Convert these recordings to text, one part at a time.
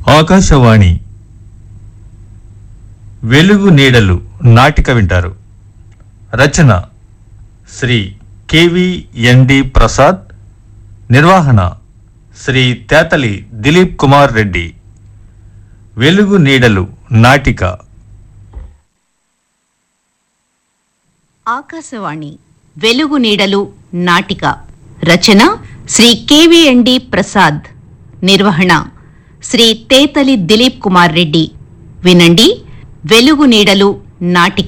ఆకాశవాణి వెలుగు నీడలు నాటిక వింటారు రచన శ్రీ కెవి ఎన్డి ప్రసాద్ నిర్వహణ శ్రీ తేతలి దిలీప్ కుమార్ రెడ్డి వెలుగు నీడలు నాటిక ఆకాశవాణి వెలుగు నీడలు నాటిక రచన శ్రీ కెవిఎండి ప్రసాద్ నిర్వహణ శ్రీ తేతలి దిలీప్ కుమార్ రెడ్డి వినండి వెలుగు నీడలు నాటిక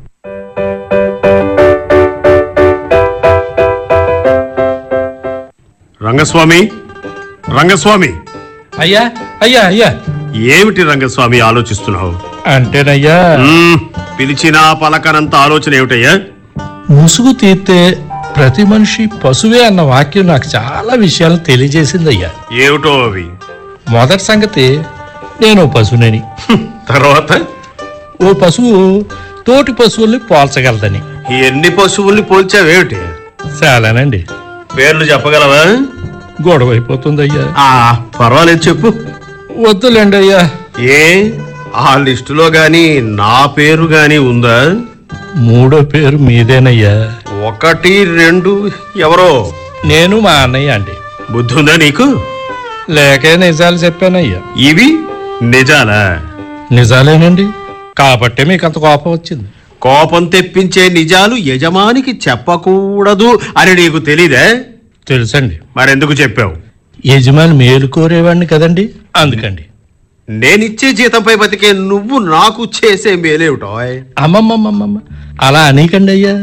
రంగస్వామి రంగస్వామి అయ్యా అయ్యా అయ్యా ఏమిటి రంగస్వామి ఆలోచిస్తున్నావు అంటేనయ్యా మ్మ్, పిలిచినా పలకనంత ఆలోచన ఏమిటయ్యా ముసుగు తీస్తే ప్రతి మనిషి పశువే అన్న వాక్యం నాకు చాలా విషయాలు తెలియజేసిందయ్యా ఏమిటో అవి మొదటి సంగతి నేను ఓ పశువునని హ్మ్, తర్వాత ఓ పశువు తోటి పశువుల్ని పోల్చగలదని ఎన్ని పశువుల్ని పోల్చావేమిటి చాలానండి పేర్లు చెప్పగలవా గొడవ అయిపోతుందయ్యా ఆ పర్వాలేదు చెప్పు వద్దులేండి అయ్యా ఏ ఆ లిస్టులో గాని నా పేరు గాని ఉందా మూడో పేరు మీదేనయ్యా ఒకటి రెండు ఎవరో నేను మా అన్నయ్య అండి బుద్ధి ఉందా నీకు లేకే నిజాలు చెప్పానయ్యా ఇవి నిజాలా నిజాలేనండి కాబట్టే మీకు అంత కోపం వచ్చింది కోపం తెప్పించే నిజాలు యజమానికి చెప్పకూడదు అని నీకు తెలీదే తెలుసండి మరెందుకు చెప్పావు యజమాని మేలు కోరేవాడిని కదండి అందుకండి నేనిచ్చే జీతంపై బతికే నువ్వు నాకు చేసే మేలేమిటో అమ్మమ్మమ్మమ్మ అలా అనీకండి అయ్యా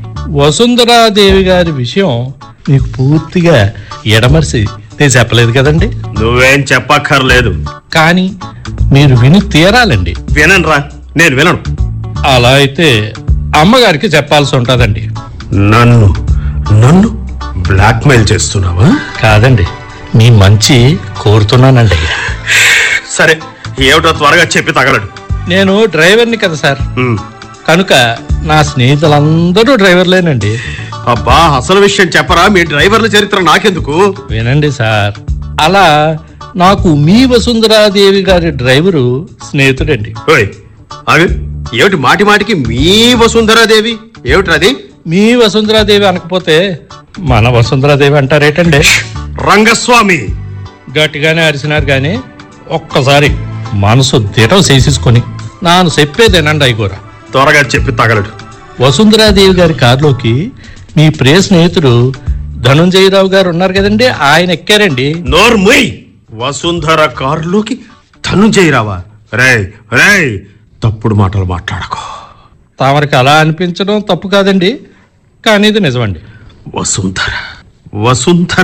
వసుంధరాదేవి గారి విషయం మీకు పూర్తిగా ఎడమరిసి నేను చెప్పలేదు కదండి నువ్వేం చెప్పక్కర్లేదు కానీ మీరు విని తీరాలండి విననురా నేను వినను అలా అయితే అమ్మగారికి చెప్పాల్సి ఉంటుందండి నన్ను నన్ను బ్లాక్మెయిల్ చేస్తున్నావా కాదండి మీ మంచి కోరుతున్నానండి అయ్యా సరే ఏమిటో త్వరగా చెప్పి తగలడు నేను డ్రైవర్ని కదా సార్ ఉమ్. కనుక నా స్నేహితులందరూ డ్రైవర్లేనండి అబ్బా అసలు విషయం చెప్పరా మీ డ్రైవర్ల చరిత్ర నాకెందుకు వినండి సార్ అలా నాకు మీ వసుంధరాదేవి గారి డ్రైవరు స్నేహితుడండి ఓయ్ ఆగు ఏమిటి మాటి మాటికి మీ వసుంధరాదేవి ఏమిటది మీ వసుంధరాదేవి అనకపోతే మన వసుంధరాదేవి అంటారేటండి రంగస్వామి గట్టిగానే అరిసినారు కానీ ఒక్కసారి మనసు దిటం చేసేసుకొని నాను చెప్పేదేనండి అయిగోరా త్వరగా చెప్పి తగలడు వసుంధరాదేవి గారి కారులోకి మీ ప్రియ స్నేహితుడు ధనుంజయరావు గారు ఉన్నారు కదండి ఆయన ఎక్కారండి నోర్ముయ్ వసుంధర కారులోకి ధనుంజయరావా రేయ్ రేయ్ తప్పుడు మాటలు మాట్లాడకో తమరికి అలా అనిపించడం తప్పు కాదండి కానీ ఇది నిజమండి వసుంధర వసుంధర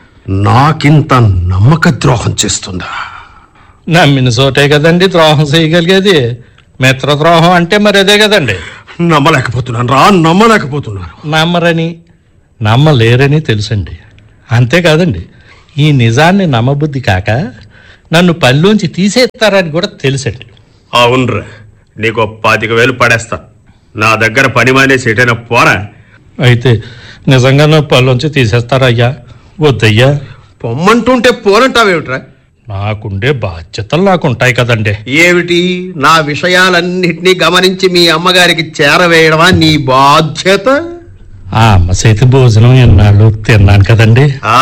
నాకింత నమ్మక ద్రోహం చేస్తుందా నమ్మిన చోటే కదండి ద్రోహం చేయగలిగేది మిత్ర ద్రోహం అంటే మరి అదే కదండి నమ్మలేకపోతున్నాను రా నమ్మలేకపోతున్నాను నమ్మరని నమ్మలేరని తెలుసండి అంతేకాదండి ఈ నిజాన్ని నమ్మబుద్ధి కాక నన్ను పనిలోంచి తీసేస్తారని కూడా తెలుసండి అవునరా నీకు ఓ పాతిక వేలు పడేస్తా నా దగ్గర పని మానేసి ఎటైనా పోరా అయితే నిజంగా నా పనిలోంచి తీసేస్తారయ్యా వద్దయ్యా పొమ్మంటుంటే పోనంటావేమిట్రా నాకుండే బాధ్యతలు నాకు ఉంటాయి కదండి ఏమిటి నా విషయాలన్నిటినీ గమనించి మీ అమ్మగారికి చేరవేయడమా నీ బాధ్యత ఆ అమ్మ చేతి భోజనం ఎన్నాళ్ళు తిన్నాను కదండి ఆ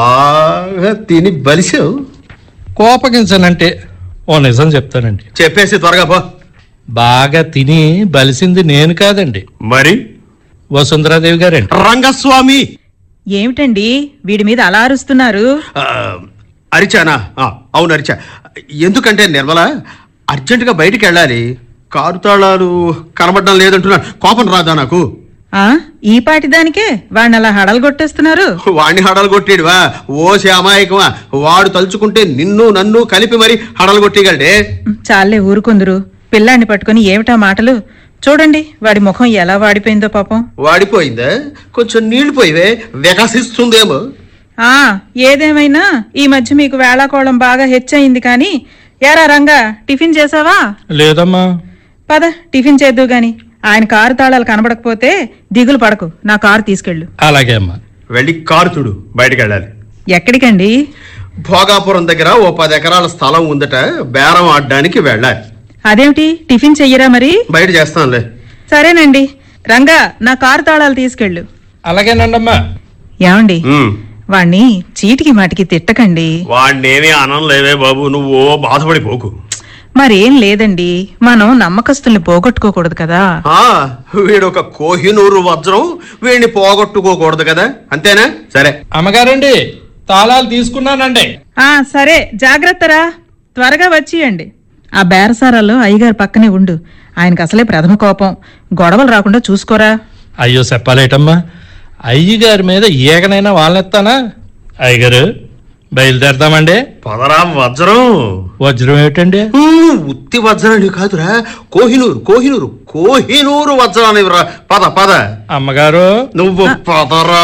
బాగా తిని బలిసావు కోపగించనంటే ఓ నిజం చెప్తానండి చెప్పేసి త్వరగా పో బాగా తిని బలిసింది నేను కాదండి మరి వసుంధరాదేవి గారండి రంగస్వామి ఏమిటండి వీడి మీద అలా అరుస్తున్నారు ఆ, అరిచానా ఆ, అవును అరిచా ఎందుకంటే నిర్మల అర్జెంటుగా బయటికి వెళ్ళాలి కారు తాళాలు కనబడడం లేదంటున్నాను కోపం రాదా నాకు ఆ ఈ పాటి దానికే వాడిని అలా హడలు కొట్టేస్తున్నారు వాణ్ణి హడలు కొట్టాడువా ఓ అమాయకమా వాడు తలుచుకుంటే నిన్ను నన్ను కలిపి మరి హడలు కొట్టేయగలడే చాలే ఊరుకుందరు పిల్లాన్ని పట్టుకుని ఏమిటా మాటలు చూడండి వాడి ముఖం ఎలా వాడిపోయిందో పాపం వాడిపోయిందా కొంచెం నీళ్లు పోయివే వికసిస్తుందేమో ఆ ఏదేమైనా ఈ మధ్య మీకు వేళాకోళం బాగా హెచ్చయింది కానీ ఏరా రంగా టిఫిన్ చేసావా లేదమ్మా పద టిఫిన్ చేద్దు గాని ఆయన కారు తాళాలు కనబడకపోతే దిగులు పడకు నా కారు తీసుకెళ్ళు అలాగే అమ్మా వెళ్ళి కారు చూడు బయటికి వెళ్ళాలి ఎక్కడికండి భోగాపురం దగ్గర ఓ పది ఎకరాల స్థలం ఉందట బేరం ఆడడానికి వెళ్ళాలి అదేమిటి టిఫిన్ చెయ్యరా మరి బయట చేస్తానులే సరేనండి రంగా నా కారు తాళాలు తీసుకెళ్ళు అలాగేనండమ్మా ఏమండి ఉమ్. వాణ్ణి చీటికి మాటికి తిట్టకండి వాడినేమీ అనం లేవే బాబు నువ్వు బాధపడిపోకు మరేం లేదండి మనం నమ్మకస్తుల్ని పోగొట్టుకోకూడదు కదా ఆ వీడొక కోహినూరు వజ్రం వీడిని పోగొట్టుకోకూడదు కదా అంతేనా సరే అమ్మగారండి తాళాలు తీసుకున్నానండి ఆ సరే జాగ్రత్తరా త్వరగా వచ్చియండి ఆ బేరసారాల్లో అయ్యగారు పక్కనే ఉండు ఆయనకు అసలే ప్రథమ కోపం గొడవలు రాకుండా చూసుకోరా అయ్యో చెప్పాలేటమ్మా అయ్యగారి మీద ఏగనైనా వాళ్ళెత్తానా అయ్యగారు బయలుదేరదామండి పదరా వజ్రం వజ్రం ఏమిటండి ఊ, ఉత్తి వజ్రాన్ని కాదురా కోహినూరు కోహినూరు కోహినూరు వజ్రాన్ని రా పద పద అమ్మగారు నువ్వు పదరా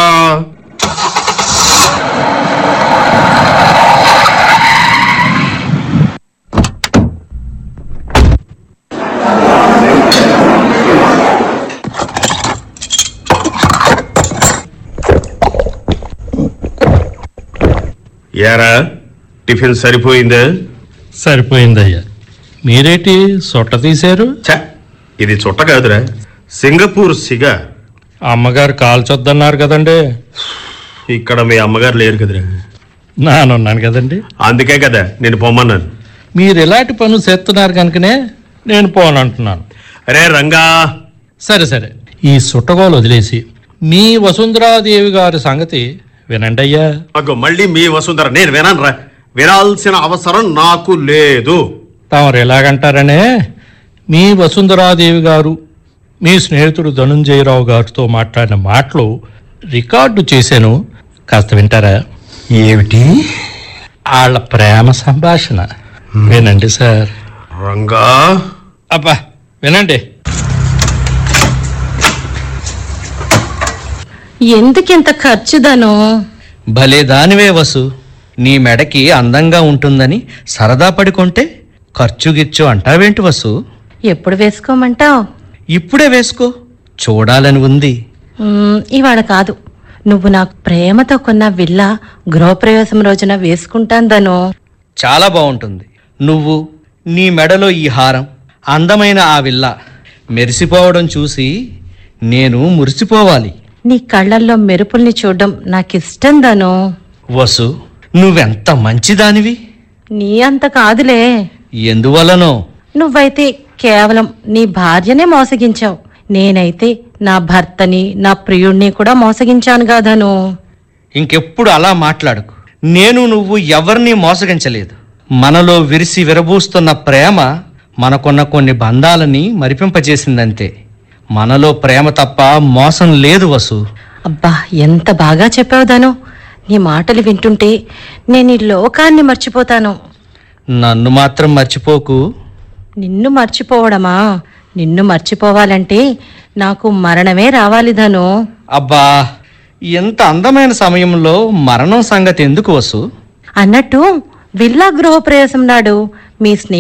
ఏరా టిఫిన్ సరిపోయిందా సరిపోయిందయ్యా మీరేటి సొట్ట తీశారు ఛ, ఇది చుట్ట కాదురా సింగపూర్ సిగ అమ్మగారు కాల్చొద్దన్నారు కదండి ఇక్కడ మీ అమ్మగారు లేరు కదరా నానున్నాను కదండి అందుకే కదా నేను పొమ్మన్నాను మీరు ఎలాంటి పనులు చేస్తున్నారు కనుకనే నేను పోనంటున్నాను అరే రంగా సరే సరే ఈ సుట్టగోలు వదిలేసి మీ వసుంధరాదేవి గారి సంగతి వినండి అయ్యా అగ్గో మళ్ళీ మీ వసుంధర నేను వినాను రా వినాల్సిన అవసరం నాకు లేదు తమరు ఎలాగంటారనే మీ వసుంధరాదేవి గారు మీ స్నేహితుడు ధనుంజయరావు గారితో మాట్లాడిన మాటలు రికార్డు చేశాను కాస్త వింటారా ఏమిటి వాళ్ళ ప్రేమ సంభాషణ వినండి సార్ రంగా అబ్బా వినండి ఎందుకింత ఖర్చుదను భలే దానివే వసు నీ మెడకి అందంగా ఉంటుందని సరదా పడుకుంటే ఖర్చు గిచ్చు అంటావేంటి వసు ఎప్పుడు వేసుకోమంటావు ఇప్పుడే వేసుకో చూడాలని ఉంది ఇవాళ కాదు నువ్వు నాకు ప్రేమతో కొన్న విల్లా గృహప్రవేశం రోజున వేసుకుంటాందను చాలా బాగుంటుంది నువ్వు నీ మెడలో ఈ హారం అందమైన ఆ విల్ల మెరిసిపోవడం చూసి నేను మురిసిపోవాలి నీ కళ్ళల్లో మెరుపుల్ని చూడడం నాకిష్టం దను వసు నువ్వెంత మంచిదానివి నీ అంత కాదులే ఎందువలనో నువ్వైతే కేవలం నీ భార్యనే మోసగించావు నేనైతే నా భర్తని నా ప్రియుణ్ణి కూడా మోసగించాను కాదను ఇంకెప్పుడు అలా మాట్లాడకు నేను నువ్వు ఎవరిని మోసగించలేదు మనలో విరిసి విరబూస్తున్న ప్రేమ మనకున్న కొన్ని బంధాలని మరిపింపజేసిందంతే మనలో ప్రేమ తప్ప మోసం లేదు వసు అబ్బా ఎంత బాగా చెప్పావు దను నీ మాటలు వింటుంటే నేను ఈ లోకాన్ని మర్చిపోతాను నన్ను మాత్రం మర్చిపోకు నిన్ను మర్చిపోవడమా నిన్ను మర్చిపోవాలంటే నాకు మరణమే రావాలి ధను అబ్బా ఎంత అందమైన సమయంలో మరణం సంగతి ఎందుకు వసు అన్నట్టు విల్లా గృహప్రవేశం నాడు మీ స్నేహి